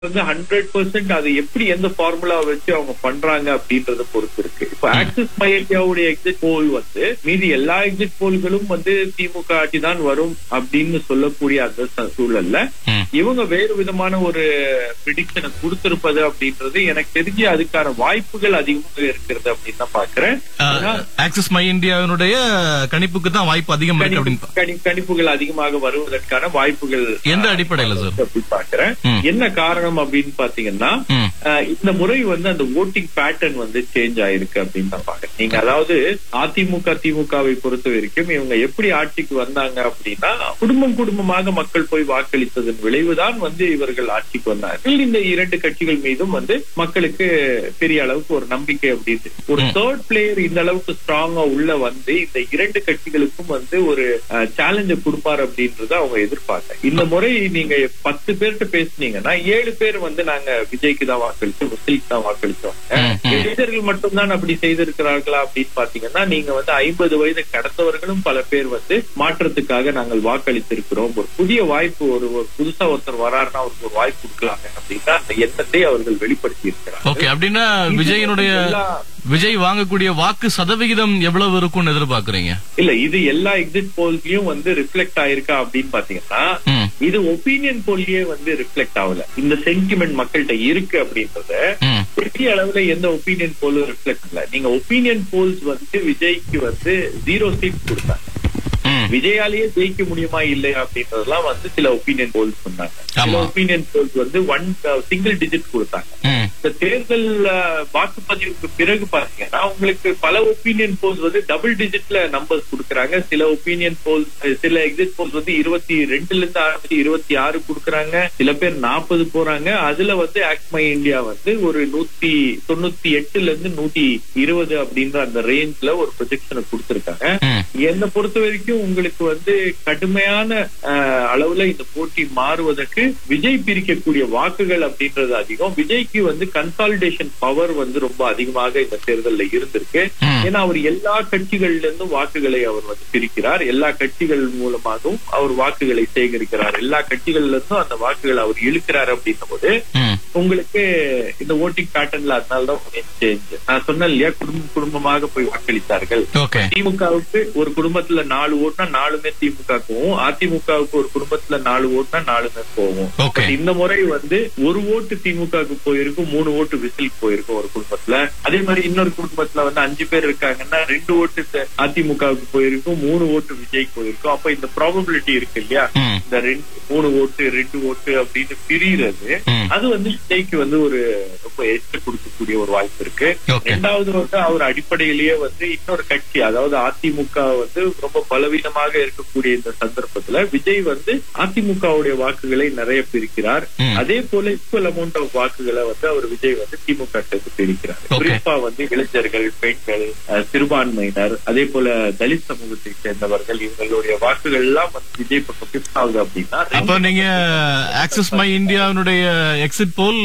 வந்து hundred percent அது எப்படி எந்த ஃபார்முலா வச்சு அவங்க பண்றாங்க அப்படின்றத பொறுத்து இருக்கு இப்போ ஆக்சிஸ் மை இந்தியாவுடைய எக்ஸிட் போல் வந்து மீதி எல்லா எக்ஸிட் போல்களும் வந்து திமுக ஆட்சி தான் வரும் அப்படின்னு சொல்லக்கூடிய அந்த ச- சூழல்ல ம். இவங்க வேறு விதமான ஒரு ப்ரிடிக்ஷனை கொடுத்திருப்பது அப்படின்றது எனக்கு தெரிஞ்சு அதுக்கான வாய்ப்புகள் அதிகமாக இருக்கிறது அப்படின்னு தான் பாக்குறேன் ஆனா, ஆக்சிஸ் மை இந்தியாவினுடைய கணிப்புக்கு தான் வாய்ப்பு அதிகம் இருக்கு கணிப்பு- அப்படின்னு கணி- கணிப்புகள் அதிகமாக வருவதற்கான வாய்ப்புகள் எந்த அடிப்படையில சார் அப்படி பாக்குறேன் ம். என்ன காரணம் அப்படின்னு பாத்தீங்கன்னா ம். அஹ், இந்த முறை வந்து அந்த ஓட்டிங் பேட்டர்ன் வந்து சேஞ்ச் ஆயிருக்கு அப்படின்னு தான் பாக்குறேன் நீங்க அதாவது அதிமுக திமுகவை பொறுத்த வரைக்கும் இவங்க எப்படி ஆட்சிக்கு வந்தாங்க அப்படின்னா குடும்பம் குடும்பமாக மக்கள் போய் வாக்களித்ததன் விளைவுதான் வந்து இவர்கள் ஆட்சிக்கு வந்தார்கள் இந்த இரண்டு கட்சிகள் மீதும் வந்து மக்களுக்கு பெரிய அளவுக்கு ஒரு நம்பிக்கை அப்படின்னு ஒரு தேர்ட் பிளேயர் இந்த அளவுக்கு ஸ்ட்ராங்கா உள்ள வந்து இந்த இரண்டு கட்சிகளுக்கும் வந்து ஒரு சேலஞ்ச கொடுப்பார் அப்படின்றத அவங்க எதிர்பார்க்க இந்த முறை நீங்க பத்து பேர்கிட்ட பேசுனீங்கன்னா ஏழு பேர் வந்து நாங்க விஜய்க்கு தான் வாக்களிச்சோம் முஸ்லிக்கு தான் வாக்களிச்சோம் ம், ம். இளைஞர்கள் மட்டும்தான் அப்படி செய்திருக்கிறார்களா அப்படின்னு பாத்தீங்கன்னா நீங்க வந்து ஐம்பது வயதை கடந்தவர்களும் பல பேர் வந்து மாற்றத்துக்காக நாங்கள் வாக்களித்திருக்கிறோம் ஒரு புதிய வாய்ப்பு ஒரு ஒரு புதுசா ஒருத்தர் வராருன்னா அவருக்கு ஒரு வாய்ப்பு கொடுக்கலாங்க அப்படின்னா அந்த எண்ணத்தை அவர்கள் வெளிப்படுத்தி இருக்கிறார்கள் ஓகே அப்படின்னா விஜயனுடைய எல்லா- விஜய் வாங்கக்கூடிய வாக்கு சதவிகிதம் எவ்வளவு இருக்கும்னு எதிர்பார்க்கறீங்க இல்ல இது எல்லா எக்ஸிட் போல்ஸ்லயும் வந்து ரிஃப்ளெக்ட் ஆயிருக்கா அப்படின்னு பாத்தீங்கன்னா ம். இது ஒப்பீனியன் போல்லயே வந்து ரிஃப்ளெக்ட் ஆகல இந்த சென்டிமெண்ட் மக்கள்கிட்ட இருக்கு அப்படின்றத ம். பெரிய அளவுல எந்த ஒப்பீனியன் போலும் ரிஃப்ளெக்ட் இல்ல நீங்க ஒப்பீனியன் போல்ஸ் வந்து விஜய்க்கு வந்து ஜீரோ சீட் கொடுத்தாங்க ம். விஜயாலேயே ஜெயிக்க முடியுமா இல்லையா அப்படின்றதெல்லாம் வந்து சில ஒப்பீனியன் போல்ஸ் சொன்னாங்க சில ஆமா. ஒப்பீனியன் போல்ஸ் வந்து ஒன் சிங்கிள் டிஜிட் கொடுத்தாங்க ம். இந்த தேர்தல் அஹ், வாக்குப்பதிவுக்கு பிறகு பாத்தீங்கன்னா உங்களுக்கு பல ஒப்பீனியன் போல்ஸ் வந்து டபுள் டிஜிட்ல நம்பர்ஸ் கொடுக்கறாங்க சில ஒப்பீனியன் போல்ஸ் சில எக்ஸிட் போல்ஸ் வந்து இருபத்தி ரெண்டுல இருந்து ஆரம்பிச்சு இருபத்தி ஆறு கொடுக்கறாங்க சில பேர் நாற்பது போறாங்க அதுல வந்து ஆக்மை இந்தியா வந்து ஒரு நூத்தி தொண்ணூத்தி எட்டுல இருந்து நூத்தி இருபது அப்படின்ற அந்த ரேஞ்ச்ல ஒரு ப்ரொஜெக்ஷனை கொடுத்திருக்காங்க ம். என்னை பொறுத்த வரைக்கும் உங்களுக்கு வந்து கடுமையான அஹ், அளவுல இந்த போட்டி மாறுவதற்கு விஜய் பிரிக்கக்கூடிய வாக்குகள் அப்படின்றது அதிகம் விஜய்க்கு வந்து கன்சாலிடேஷன் பவர் வந்து ரொம்ப அதிகமாக இந்த தேர்தலில் இருந்திருக்கு ம். ஏன்னா அவர் எல்லா கட்சிகள்ல இருந்தும் வாக்குகளை அவர் வந்து பிரிக்கிறார் எல்லா கட்சிகள் மூலமாகவும் அவர் வாக்குகளை சேகரிக்கிறார் எல்லா கட்சிகள்ல இருந்தும் அந்த வாக்குகளை அவர் இழுக்கிறார் அப்படின்னும் போது ம். உங்களுக்கு இந்த ஓட்டிங் பேட்டர்ன்ல அதனாலதான் சேஞ்ச் நான் சொன்னேன் இல்லையா குடும்பம் குடும்பமாக போய் வாக்களித்தார்கள் ஓகே திமுகவுக்கு ஒரு குடும்பத்துல நாலு ஓட்டுனா நாலுமே திமுக போகும் அதிமுகவுக்கு ஒரு குடும்பத்துல நாலு ஓட்டுனா நாலுமே போகும் ஓகே But இந்த முறை வந்து ஒரு ஓட்டு திமுகவுக்கு போயிருக்கும் மூணு ஓட்டு விசில் போயிருக்கும் ஒரு குடும்பத்துல அதே மாதிரி இன்னொரு குடும்பத்துல வந்து அஞ்சு பேர் இருக்காங்கன்னா ரெண்டு ஓட்டு த- அதிமுகவுக்கு போயிருக்கும் மூணு ஓட்டு விஜய்க்கு போயிருக்கும் அப்ப இந்த ப்ராபபிலிட்டி இருக்கு இல்லையா ம். இந்த ரெண்டு மூணு ஓட்டு ரெண்டு ஓட்டு அப்படின்னு பிரிகிறது ம். அது வந்து விஜய்க்கு வந்து ஒரு ரொம்ப எச்ச கொடுக்கக்கூடிய ஒரு வாய்ப்பு இருக்கு ஓகே ரெண்டாவது வந்து அவர் அடிப்படையிலேயே வந்து இன்னொரு கட்சி அதாவது அதிமுக வந்து ரொம்ப பலவீனமாக இருக்கக்கூடிய இந்த சந்தர்ப்பத்துல விஜய் வந்து அதிமுகவுடைய வாக்குகளை நிறைய பிரிக்கிறார் ம். அதே போல ஈக்குவல் அமௌண்ட் ஆஃப் வாக்குகளை வந்து அவர் விஜய் வந்து திமுக க்கு பிரிக்கிறார் Okay. குறிப்பா வந்து இளைஞர்கள் பெண்கள் அஹ், சிறுபான்மையினர் அதே போல தலித் சமூகத்தை சேர்ந்தவர்கள் இவங்களுடைய வாக்குகள் எல்லாம் வந்து விஜய் பக்கம் shift ஆகுது அப்படின்னா அப்ப நீங்க ஆக்சிஸ் மை இந்தியாவினுடைய எக்ஸிட் போல்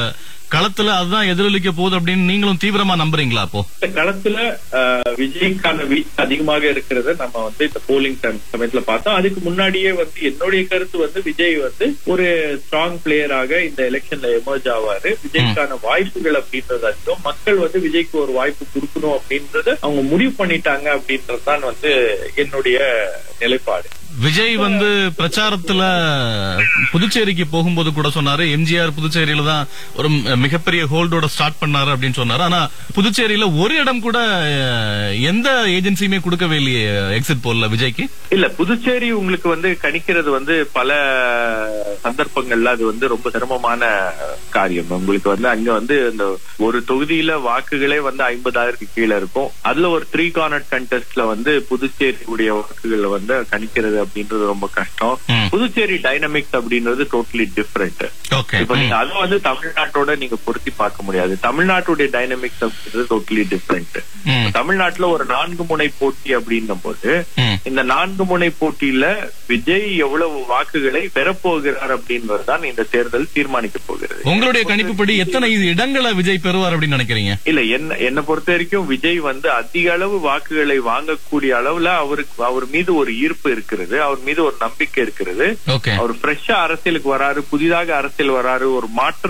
களத்துல அதுதான் எதிரொலிக்க போகுது அப்படின்னு நீங்களும் தீவிரமா நம்புறீங்களா அப்போ இந்த களத்துல அஹ், விஜய்க்கான வீச்சு அதிகமாக இருக்கிறத நம்ம வந்து இந்த போலிங் சமயத்துல பார்த்தோம் அதுக்கு முன்னாடியே வந்து என்னுடைய கருத்து வந்து விஜய் வந்து ஒரு ஸ்ட்ராங் பிளேயராக இந்த எலெக்ஷன்ல எமர்ஜ் ஆவாரு விஜய்க்கான வாய்ப்புகள் அப்படின்றது அதிகம் மக்கள் வந்து விஜய்க்கு ஒரு வாய்ப்பு கொடுக்கணும் அப்படின்றத அவங்க முடிவு பண்ணிட்டாங்க அப்படின்றது தான் வந்து என்னுடைய நிலைப்பாடு விஜய் வந்து பிரச்சாரத்துல புதுச்சேரிக்கு போகும்போது கூட சொன்னாரு எம்ஜிஆர் புதுச்சேரியில தான் ஒரு ம- மிகப்பெரிய ஹோல்டோட ஸ்டார்ட் பண்ணாரு அப்படின்னு சொன்னாரு ஆனா புதுச்சேரியில ஒரு இடம் கூட அஹ், எந்த ஏஜென்சியுமே கொடுக்கவே இல்லையே எக்ஸிட் போல்ல விஜய்க்கு இல்ல புதுச்சேரி உங்களுக்கு வந்து கணிக்கிறது வந்து பல சந்தர்ப்பங்கள்ல அது வந்து ரொம்ப சிரமமான காரியம் உங்களுக்கு வந்து அங்க வந்து இந்த ஒரு தொகுதியில வாக்குகளே வந்து ஐம்பதாயிரத்துக்கு கீழே இருக்கும் அதுல ஒரு த்ரீ கார்னர் கண்டெஸ்ட்ல வந்து புதுச்சேரியுடைய வாக்குகளை வந்து கணிக்கிறது அப்படின்றது ரொம்ப கஷ்டம் ம். புதுச்சேரி டைனமிக்ஸ் அப்படின்றது டோட்டலி டிஃப்ரெண்ட் ஓகே இப்ப நீங்க அதை வந்து தமிழ்நாட்டோட நீங்க பொருத்தி பார்க்க முடியாது தமிழ்நாட்டுடைய டைனமிக்ஸ் அப்படின்றது டோட்டலி டிஃப்ரெண்ட் ம். தமிழ்நாட்டுல ஒரு நான்கு முனை போட்டி அப்படின்னும் போது ம். இந்த நான்கு முனை போட்டியில விஜய் எவ்வளவு வாக்குகளை பெறப்போகிறார் அப்படின்றதுதான் இந்த தேர்தல் தீர்மானிக்க போகிறது உங்களுடைய கணிப்புப்படி எத்தனை இடங்களை விஜய் பெறுவார் அப்படின்னு நினைக்கிறீங்க இல்ல என்ன என்னை பொறுத்த வரைக்கும் விஜய் வந்து அதிக அளவு வாக்குகளை வாங்கக்கூடிய அளவுல அவருக்கு அவர் மீது ஒரு ஈர்ப்பு இருக்கிறது அவர் மீது ஒரு நம்பிக்கை இருக்கிறது ஓகே அவர் ஃப்ரெஷ்ஷா அரசியலுக்கு வராரு புதிதாக அரசியல் வராரு ஒரு மாற்று